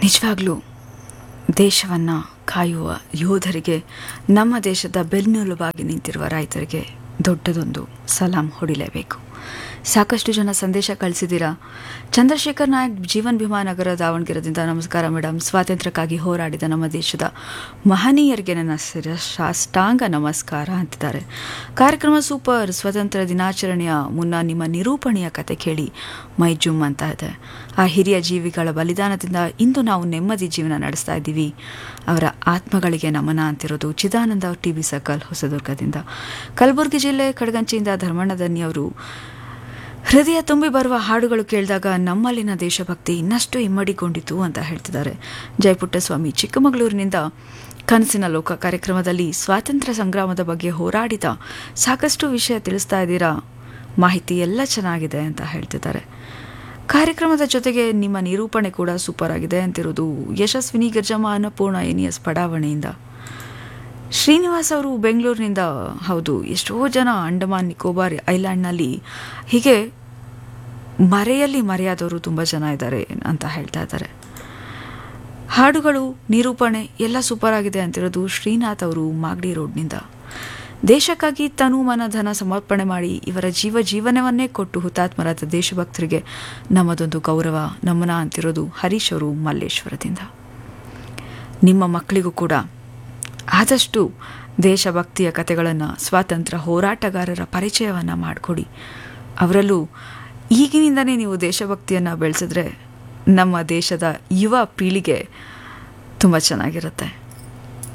ನಿಜವಾಗ್ಲೂ ದೇಶವನ್ನು ಕಾಯುವ ಯೋಧರಿಗೆ ನಮ್ಮ ದೇಶದ ಬೆನ್ನೆಲುಬಾಗಿ ನಿಂತಿರುವ ರೈತರಿಗೆ ದೊಡ್ಡದೊಂದು ಸಲಾಂ ಹೊಡಿಲೇಬೇಕು ಸಾಕಷ್ಟು ಜನ ಸಂದೇಶ ಕಳಿಸಿದ್ದೀರಾ ಚಂದ್ರಶೇಖರ್ ನಾಯಕ್ ಜೀವನ್ ಭೀಮಾ ನಗರ ದಾವಣಗೆರೆದಿಂದ ನಮಸ್ಕಾರ ಮೇಡಮ್ ಸ್ವಾತಂತ್ರ್ಯಕ್ಕಾಗಿ ಹೋರಾಡಿದ ನಮ್ಮ ದೇಶದ ಮಹನೀಯರಿಗೆ ನನ್ನ ಶಿರ ಸಾಷ್ಟಾಂಗ ನಮಸ್ಕಾರ ಅಂತಿದ್ದಾರೆ ಕಾರ್ಯಕ್ರಮ ಸೂಪರ್ ಸ್ವತಂತ್ರ ದಿನಾಚರಣೆಯ ಮುನ್ನ ನಿಮ್ಮ ನಿರೂಪಣೆಯ ಕತೆ ಕೇಳಿ ಮೈ ಜುಮ್ ಅಂತ ಇದೆ ಆ ಹಿರಿಯ ಜೀವಿಗಳ ಬಲಿದಾನದಿಂದ ಇಂದು ನಾವು ನೆಮ್ಮದಿ ಜೀವನ ನಡೆಸ್ತಾ ಇದ್ದೀವಿ ಅವರ ಆತ್ಮಗಳಿಗೆ ನಮನ ಅಂತಿರೋದು ಚಿದಾನಂದ ಟಿ ಬಿ ಸರ್ಕಲ್ ಹೊಸದುರ್ಗದಿಂದ ಕಲಬುರಗಿ ಜಿಲ್ಲೆ ಕಡಗಂಚಿಯಿಂದ ಧರ್ಮಣ್ಣ ದನ್ನಿಯವರು ಹೃದಯ ತುಂಬಿ ಬರುವ ಹಾಡುಗಳು ಕೇಳಿದಾಗ ನಮ್ಮಲ್ಲಿನ ದೇಶಭಕ್ತಿ ಇನ್ನಷ್ಟು ಇಮ್ಮಡಿಗೊಂಡಿತು ಅಂತ ಹೇಳ್ತಿದ್ದಾರೆ ಜಯಪುಟ್ಟಸ್ವಾಮಿ ಚಿಕ್ಕಮಗಳೂರಿನಿಂದ ಕನಸಿನ ಲೋಕ ಕಾರ್ಯಕ್ರಮದಲ್ಲಿ ಸ್ವಾತಂತ್ರ್ಯ ಸಂಗ್ರಾಮದ ಬಗ್ಗೆ ಹೋರಾಡಿದ ಸಾಕಷ್ಟು ವಿಷಯ ತಿಳಿಸ್ತಾ ಇದ್ದೀರಾ ಮಾಹಿತಿ ಎಲ್ಲ ಚೆನ್ನಾಗಿದೆ ಅಂತ ಹೇಳ್ತಿದ್ದಾರೆ ಕಾರ್ಯಕ್ರಮದ ಜೊತೆಗೆ ನಿಮ್ಮ ನಿರೂಪಣೆ ಕೂಡ ಸೂಪರ್ ಆಗಿದೆ ಅಂತಿರೋದು ಯಶಸ್ವಿನಿ ಗರ್ಜಮ್ಮ ಅನ್ನಪೂರ್ಣ ಎನಿಯಸ್ ಬಡಾವಣೆಯಿಂದ ಶ್ರೀನಿವಾಸ್ ಅವರು ಬೆಂಗಳೂರಿನಿಂದ ಹೌದು ಎಷ್ಟೋ ಜನ ಅಂಡಮಾನ್ ನಿಕೋಬಾರ್ ಐಲ್ಯಾಂಡ್ನಲ್ಲಿ ಹೀಗೆ ಮರೆಯಲ್ಲಿ ಮರೆಯಾದವರು ತುಂಬ ಜನ ಇದ್ದಾರೆ ಅಂತ ಹೇಳ್ತಾ ಇದ್ದಾರೆ ಹಾಡುಗಳು ನಿರೂಪಣೆ ಎಲ್ಲ ಸೂಪರ್ ಆಗಿದೆ ಅಂತಿರೋದು ಶ್ರೀನಾಥ್ ಅವರು ಮಾಗಡಿ ರೋಡ್ನಿಂದ ದೇಶಕ್ಕಾಗಿ ತನು ಮನ ಧನ ಸಮರ್ಪಣೆ ಮಾಡಿ ಇವರ ಜೀವ ಜೀವನವನ್ನೇ ಕೊಟ್ಟು ಹುತಾತ್ಮರಾದ ದೇಶಭಕ್ತರಿಗೆ ನಮ್ಮದೊಂದು ಗೌರವ ನಮನ ಅಂತಿರೋದು ಹರೀಶ್ ಅವರು ಮಲ್ಲೇಶ್ವರದಿಂದ ನಿಮ್ಮ ಮಕ್ಕಳಿಗೂ ಕೂಡ ಆದಷ್ಟು ದೇಶಭಕ್ತಿಯ ಕಥೆಗಳನ್ನು ಸ್ವಾತಂತ್ರ್ಯ ಹೋರಾಟಗಾರರ ಪರಿಚಯವನ್ನು ಮಾಡಿಕೊಡಿ ಅವರಲ್ಲೂ ಈಗಿನಿಂದನೇ ನೀವು ದೇಶಭಕ್ತಿಯನ್ನು ಬೆಳೆಸಿದ್ರೆ ನಮ್ಮ ದೇಶದ ಯುವ ಪೀಳಿಗೆ ತುಂಬ ಚೆನ್ನಾಗಿರುತ್ತೆ